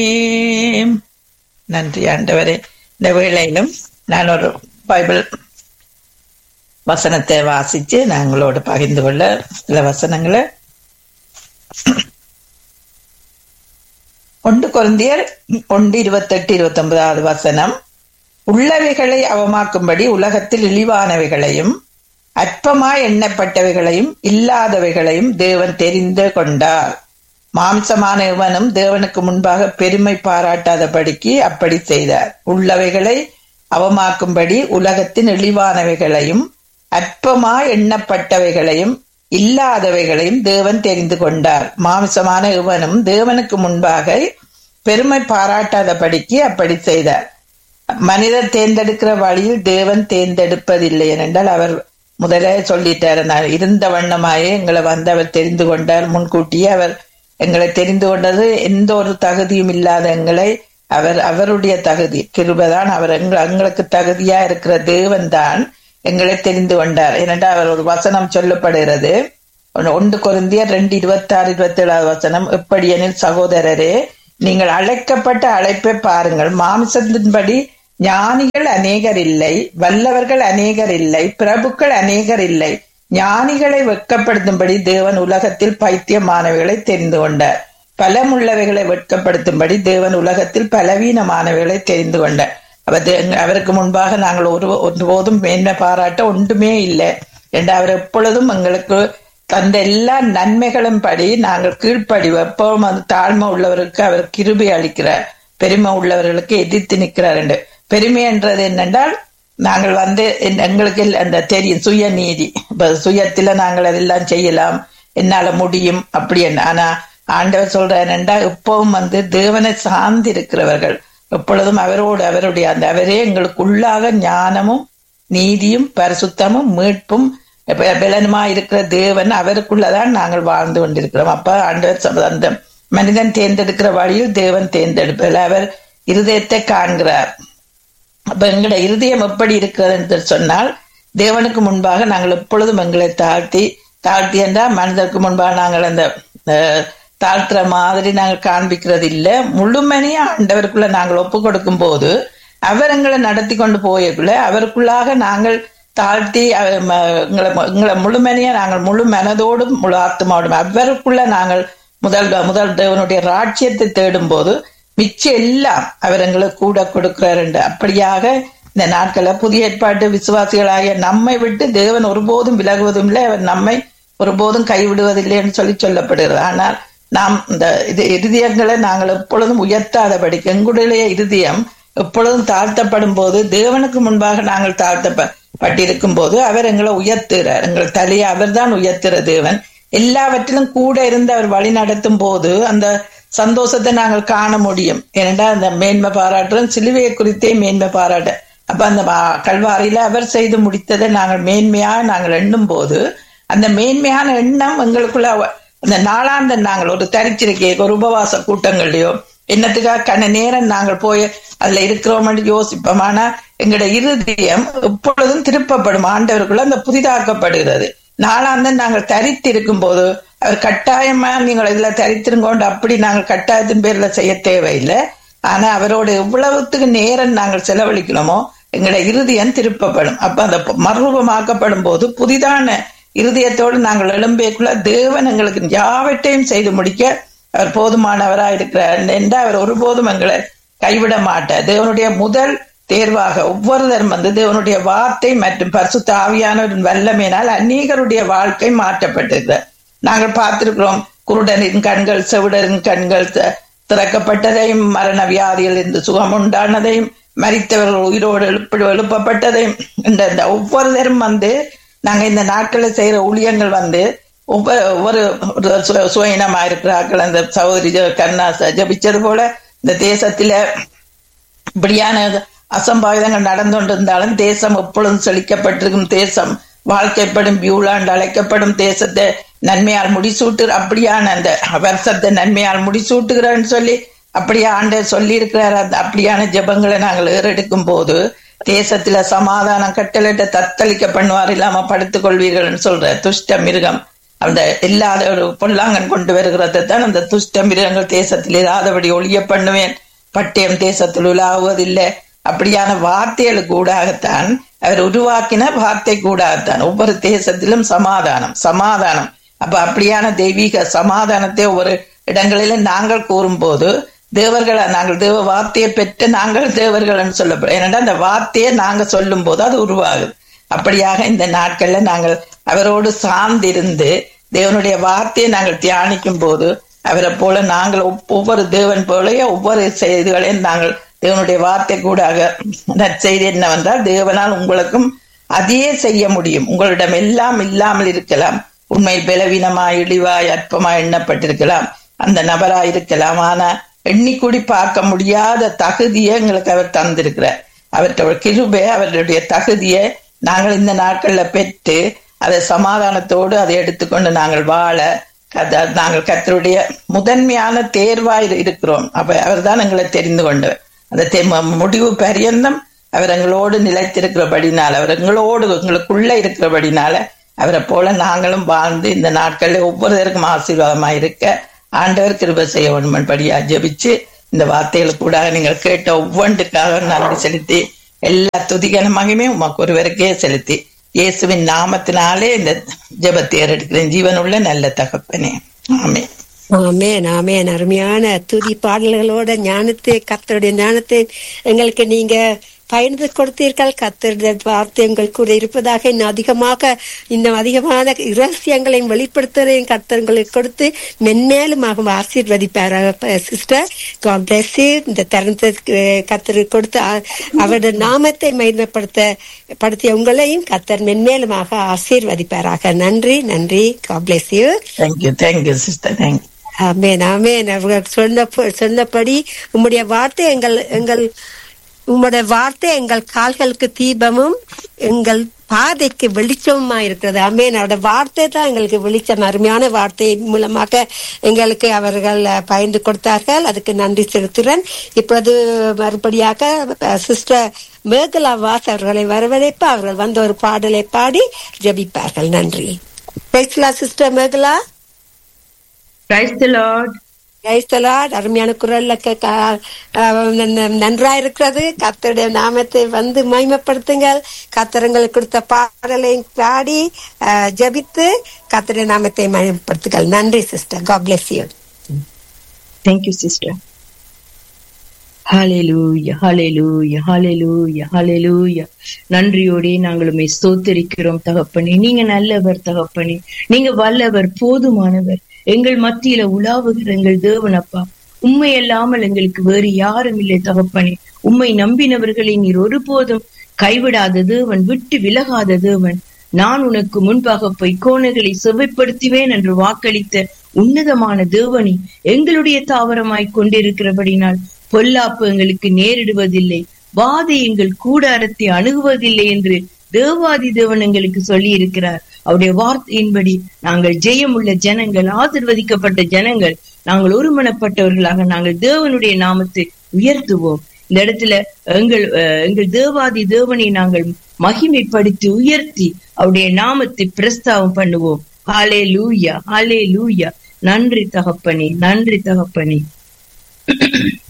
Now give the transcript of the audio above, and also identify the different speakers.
Speaker 1: நன்றி ஆண்டவரே இந்த வேளையிலும் நான் ஒரு பைபிள் வசனத்தை வாசிச்சு நாங்களோட பகிர்ந்து கொள்ள சில வசனங்களை ஒன்று குழந்தையர் ஒன்று இருபத்தெட்டு இருபத்தி ஒன்பதாவது வசனம் உள்ளவைகளை அவமாக்கும்படி உலகத்தில் இழிவானவைகளையும் அற்பமாய் எண்ணப்பட்டவைகளையும் இல்லாதவைகளையும் தேவன் தெரிந்து கொண்டார் மாம்சமான இவனும் தேவனுக்கு முன்பாக பெருமை பாராட்டாதபடிக்கு அப்படி செய்தார் உள்ளவைகளை அவமாக்கும்படி உலகத்தின் இழிவானவைகளையும் அற்பமாய் எண்ணப்பட்டவைகளையும் இல்லாதவைகளையும் தேவன் தெரிந்து கொண்டார் மாம்சமான இவனும் தேவனுக்கு முன்பாக பெருமை பாராட்டாதபடிக்கு அப்படி செய்தார் மனிதர் தேர்ந்தெடுக்கிற வழியில் தேவன் தேர்ந்தெடுப்பதில்லை ஏனென்றால் அவர் முதலே சொல்லிட்டார் நான் இருந்த வண்ணமாயே எங்களை வந்து அவர் தெரிந்து கொண்டார் முன்கூட்டியே அவர் எங்களை தெரிந்து கொண்டது எந்த ஒரு தகுதியும் இல்லாத எங்களை அவர் அவருடைய தகுதி கிருபதான் அவர் எங்கள் எங்களுக்கு தகுதியா இருக்கிற தேவன் தான் எங்களை தெரிந்து கொண்டார் ஏனென்றால் அவர் ஒரு வசனம் சொல்லப்படுகிறது ஒன்று குருந்தியர் ரெண்டு இருபத்தி ஆறு இருபத்தி ஏழாவது வசனம் எப்படியெனில் சகோதரரே நீங்கள் அழைக்கப்பட்ட அழைப்பை பாருங்கள் மாம்சத்தின்படி ஞானிகள் அநேகர் இல்லை வல்லவர்கள் அநேகர் இல்லை பிரபுக்கள் அநேகர் இல்லை ஞானிகளை வெட்கப்படுத்தும்படி தேவன் உலகத்தில் பைத்தியமானவைகளை தெரிந்து கொண்டார் பலமுள்ளவைகளை வெட்கப்படுத்தும்படி தேவன் உலகத்தில் பலவீனமானவைகளை தெரிந்து கொண்டார் அவர் அவருக்கு முன்பாக நாங்கள் ஒரு ஒருபோதும் மேன்மை பாராட்ட ஒன்றுமே இல்லை என்று அவர் எப்பொழுதும் எங்களுக்கு தந்த எல்லா நன்மைகளும் படி நாங்கள் கீழ்ப்படி எப்பவும் அந்த தாழ்மை உள்ளவருக்கு அவர் கிருபி அளிக்கிறார் பெருமை உள்ளவர்களுக்கு எதிர்த்து நிற்கிறார் என்று பெருமை என்றது என்னென்றால் நாங்கள் வந்து எங்களுக்கு அந்த தெரியும் சுய நீதி இப்ப சுயத்துல நாங்கள் அதெல்லாம் செய்யலாம் என்னால முடியும் அப்படி என்ன ஆனா ஆண்டவர் சொல்றேன்டா எப்பவும் வந்து தேவனை சார்ந்து இருக்கிறவர்கள் எப்பொழுதும் அவரோடு அவருடைய அந்த அவரே எங்களுக்குள்ளாக ஞானமும் நீதியும் பரிசுத்தமும் மீட்பும் பலனுமா இருக்கிற தேவன் அவருக்குள்ளதான் நாங்கள் வாழ்ந்து கொண்டிருக்கிறோம் அப்ப ஆண்டவர் அந்த மனிதன் தேர்ந்தெடுக்கிற வழியில் தேவன் தேர்ந்தெடுப்பதில் அவர் இருதயத்தை காண்கிறார் அப்ப எங்களோட இருதயம் எப்படி இருக்கிறது என்று சொன்னால் தேவனுக்கு முன்பாக நாங்கள் எப்பொழுதும் எங்களை தாழ்த்தி தாழ்த்தி என்றால் மனிதருக்கு முன்பாக நாங்கள் அந்த தாழ்த்துற மாதிரி நாங்கள் காண்பிக்கிறது இல்லை முழுமனையா ஆண்டவருக்குள்ள நாங்கள் ஒப்பு கொடுக்கும் போது அவர் எங்களை நடத்தி கொண்டு போயக்குள்ள அவருக்குள்ளாக நாங்கள் தாழ்த்தி எங்களை எங்களை முழுமனையா நாங்கள் முழு மனதோடும் முழு ஆத்மாவோடும் அவருக்குள்ள நாங்கள் முதல் முதல் தேவனுடைய ராட்சியத்தை தேடும் போது மிச்சம் எல்லாம் அவர் எங்களுக்கு கூட கொடுக்கிறார் அப்படியாக இந்த நாட்களை புதிய ஏற்பாட்டு விசுவாசிகளாகிய நம்மை விட்டு தேவன் ஒருபோதும் விலகுவதும் இல்லை அவர் நம்மை ஒருபோதும் கைவிடுவதில்லை என்று சொல்லி சொல்லப்படுகிறது ஆனால் நாம் இந்த இது இருதயங்களை நாங்கள் எப்பொழுதும் உயர்த்தாதபடிக்கு எங்களுடைய இருதயம் எப்பொழுதும் தாழ்த்தப்படும் போது தேவனுக்கு முன்பாக நாங்கள் தாழ்த்தப்பட்டிருக்கும் போது அவர் எங்களை உயர்த்துகிறார் எங்கள் தலையை அவர் தான் உயர்த்துற தேவன் எல்லாவற்றிலும் கூட இருந்து அவர் வழி நடத்தும் போது அந்த சந்தோஷத்தை நாங்கள் காண முடியும் ஏனென்றால் அந்த மேன்மை பாராட்டுறோம் சிலுவையை குறித்தே மேன்மை பாராட்ட அப்ப அந்த கல்வாரியில அவர் செய்து முடித்ததை நாங்கள் மேன்மையாக நாங்கள் எண்ணும் போது அந்த மேன்மையான எண்ணம் எங்களுக்குள்ள அந்த நாளாந்த நாங்கள் ஒரு தரிச்சிருக்கை ஒரு உபவாச கூட்டங்கள்லயோ என்னத்துக்காக கண்ண நேரம் நாங்கள் போய் அதுல இருக்கிறோம் யோசிப்போம் ஆனா எங்களோட இருதயம் எப்பொழுதும் திருப்பப்படும் ஆண்டவருக்குள்ள அந்த புதிதாக்கப்படுகிறது நாளாந்தம் நாங்கள் தரித்திருக்கும் போது அவர் கட்டாயமா நீங்கள் இதுல தரித்திருங்கோண்டு அப்படி நாங்கள் கட்டாயத்தின் பேர்ல செய்ய தேவையில்லை ஆனா அவரோட எவ்வளவுத்துக்கு நேரம் நாங்கள் செலவழிக்கணுமோ எங்களோட இருதயம் திருப்பப்படும் அப்ப அந்த மறுரூபமாக்கப்படும் போது புதிதான இருதயத்தோடு நாங்கள் எழும்பியக்குள்ள தேவன் எங்களுக்கு யாவற்றையும் செய்து முடிக்க அவர் போதுமானவராக இருக்கிறார் என்று அவர் ஒருபோதும் எங்களை கைவிட மாட்டார் தேவனுடைய முதல் தேர்வாக ஒவ்வொருத்தரும் வந்து தேவனுடைய வார்த்தை மற்றும் பரிசுத்த ஆவியானவரின் வல்லமையினால் அநேகருடைய வாழ்க்கை மாற்றப்பட்டிருக்கிறார் நாங்கள் பார்த்திருக்கிறோம் குருடனின் கண்கள் செவிடரின் கண்கள் திறக்கப்பட்டதையும் மரண வியாதியில் இருந்து சுகம் உண்டானதையும் மறித்தவர்கள் உயிரோடு எழுப்ப எழுப்பப்பட்டதையும் இந்த ஒவ்வொருத்தரும் வந்து நாங்க இந்த நாட்களில் செய்யற ஊழியங்கள் வந்து ஒவ்வொரு சுயனமா இருக்கிறார்கள் அந்த சகோதரி கருணா ஜபிச்சது போல இந்த தேசத்தில இப்படியான அசம்பாவிதங்கள் நடந்து கொண்டிருந்தாலும் தேசம் எப்பொழுதும் செழிக்கப்பட்டிருக்கும் தேசம் வாழ்க்கைப்படும் பியூலாண்டு அழைக்கப்படும் தேசத்தை நன்மையால் முடிசூட்டு அப்படியான அந்த வருஷத்தை நன்மையால் முடிசூட்டுகிறேன்னு சொல்லி அப்படியே ஆண்டு சொல்லி இருக்கிறார் அந்த அப்படியான ஜபங்களை நாங்கள் ஏறெடுக்கும் போது தேசத்துல சமாதானம் கட்டளிட்ட தத்தளிக்க பண்ணுவார் இல்லாம படுத்துக் கொள்வீர்கள் சொல்ற துஷ்ட மிருகம் அந்த இல்லாத ஒரு பொல்லாங்கன் கொண்டு வருகிறதை தான் அந்த துஷ்ட மிருகங்கள் தேசத்தில் இராதபடி ஒளிய பண்ணுவேன் பட்டயம் தேசத்தில் உலாவுவதில்லை அப்படியான வார்த்தைகளுக்கு கூடாகத்தான் அவர் உருவாக்கின வார்த்தை கூடாகத்தான் ஒவ்வொரு தேசத்திலும் சமாதானம் சமாதானம் அப்ப அப்படியான தெய்வீக சமாதானத்தை ஒவ்வொரு இடங்களிலும் நாங்கள் கூறும்போது தேவர்களை நாங்கள் தேவ வார்த்தையை பெற்று நாங்கள் தேவர்கள் சொல்லப்படும் ஏன்னா அந்த வார்த்தையை நாங்க சொல்லும் போது அது உருவாகுது அப்படியாக இந்த நாட்கள்ல நாங்கள் அவரோடு சார்ந்திருந்து தேவனுடைய வார்த்தையை நாங்கள் தியானிக்கும் போது அவரை போல நாங்கள் ஒவ்வொரு தேவன் போலயே ஒவ்வொரு செய்திகளையும் நாங்கள் தேவனுடைய வார்த்தை கூடாக நற்செய்தி என்னவென்றால் தேவனால் உங்களுக்கும் அதையே செய்ய முடியும் உங்களிடம் எல்லாம் இல்லாமல் இருக்கலாம் உண்மையில் பலவீனமாய் இழிவாய் அற்பமாய் எண்ணப்பட்டிருக்கலாம் அந்த நபராய் இருக்கலாம் ஆனா எண்ணிக்கூடி பார்க்க முடியாத தகுதியை எங்களுக்கு அவர் தந்திருக்கிறார் அவற்றை கிருபை அவர்களுடைய தகுதியை நாங்கள் இந்த நாட்கள்ல பெற்று அதை சமாதானத்தோடு அதை எடுத்துக்கொண்டு நாங்கள் வாழ நாங்கள் கத்தருடைய முதன்மையான தேர்வாய் இருக்கிறோம் அப்ப அவர் தான் எங்களை தெரிந்து கொண்டவர் அந்த முடிவு பரியந்தம் அவர் எங்களோடு நிலைத்திருக்கிறபடினால அவர் எங்களோடு எங்களுக்குள்ள இருக்கிறபடினால அவரை போல நாங்களும் வாழ்ந்து இந்த நாட்கள்ல ஒவ்வொருத்தருக்கும் ஆசீர்வாதமா இருக்க ஆண்டவர் கிருப செய்ய ஒன்றுபடியா ஜபிச்சு இந்த வார்த்தைகள் கூட நீங்கள் கேட்ட ஒவ்வொன்றுக்காக நன்றி செலுத்தி எல்லா துதிகனமாகவே உமக்கு ஒருவருக்கே செலுத்தி இயேசுவின் நாமத்தினாலே இந்த ஜபத்தை ஏறெடுக்கிறேன் ஜீவனுள்ள நல்ல தகப்பனே ஆமே
Speaker 2: ஆமேன் ஆமேன் அருமையான துதி பாடல்களோட ஞானத்தை கத்தருடைய ஞானத்தை எங்களுக்கு நீங்க பகிர்ந்து கொடுத்தீர்கள் கத்தருடைய வார்த்தை உங்கள் கூட இருப்பதாக இன்னும் அதிகமாக இன்னும் அதிகமான இரகசியங்களையும் வெளிப்படுத்துவதையும் கத்தர்களுக்கு கொடுத்து மென்மேலுமாக ஆசீர்வதிப்பார் சிஸ்டர் காட் பிளஸ் இந்த தருணத்தை கத்தருக்கு கொடுத்து அவருடைய நாமத்தை மகிமைப்படுத்த படுத்திய உங்களையும் கத்தர் மென்மேலுமாக ஆசீர்வதிப்பாராக நன்றி நன்றி God bless you
Speaker 1: thank you thank you sister thank you
Speaker 2: ஆமேன் ஆமேன் அவர் சொன்ன சொன்னபடி உம்முடைய வார்த்தை எங்கள் எங்கள் உம்முடைய வார்த்தை எங்கள் கால்களுக்கு தீபமும் எங்கள் பாதைக்கு வெளிச்சமுமா இருக்கிறது அமேன் அவருடைய வார்த்தை தான் எங்களுக்கு வெளிச்சம் அருமையான வார்த்தை மூலமாக எங்களுக்கு அவர்கள் பயந்து கொடுத்தார்கள் அதுக்கு நன்றி செலுத்துகிறேன் இப்பொழுது மறுபடியாக சிஸ்டர் மேகலா வாஸ் அவர்களை வரவழைப்பு அவர்கள் வந்து ஒரு பாடலை பாடி ஜபிப்பார்கள் நன்றி பேசலா சிஸ்டர் மேகலா அருமையான குரல்ல நன்றா இருக்கிறது கத்தருடைய நாமத்தை வந்து மகிமைப்படுத்துங்கள் கத்தரங்களுக்கு கொடுத்த பாடலை பாடி ஜபித்து கத்தருடைய நாமத்தை மகிமைப்படுத்துங்கள் நன்றி sister God bless you
Speaker 3: thank you sister ஹalleluya ஹalleluya ஹalleluya ஹalleluya நன்றியோடே நாங்கள் உம்மை ஸ்தோத்திரிக்கிறோம் தகப்பனே நீங்க நல்லவர் தகப்பனே நீங்க வல்லவர் போதுமானவர் எங்கள் மத்தியில உலாவுகிற எங்கள் தேவன் அப்பா உண்மை அல்லாமல் எங்களுக்கு வேறு யாரும் இல்லை தகப்பனே உம்மை நம்பினவர்களை நீர் ஒருபோதும் கைவிடாத தேவன் விட்டு விலகாத தேவன் நான் உனக்கு முன்பாக போய் கோணைகளை செவ்வைப்படுத்துவேன் என்று வாக்களித்த உன்னதமான தேவனி எங்களுடைய தாவரமாய் கொண்டிருக்கிறபடினால் பொல்லாப்பு எங்களுக்கு நேரிடுவதில்லை வாதை எங்கள் கூடாரத்தை அணுகுவதில்லை என்று தேவாதி தேவன் எங்களுக்கு சொல்லி இருக்கிறார் அவருடைய வார்த்தையின்படி நாங்கள் ஜெயமுள்ள ஜனங்கள் ஆசிர்வதிக்கப்பட்ட ஜனங்கள் நாங்கள் ஒருமனப்பட்டவர்களாக நாங்கள் தேவனுடைய நாமத்தை உயர்த்துவோம் இந்த இடத்துல எங்கள் எங்கள் தேவாதி தேவனை நாங்கள் மகிமைப்படுத்தி உயர்த்தி அவருடைய நாமத்தை பிரஸ்தாவம் பண்ணுவோம் ஹாலே லூயா ஹாலே லூயா நன்றி தகப்பனே நன்றி தகப்பனே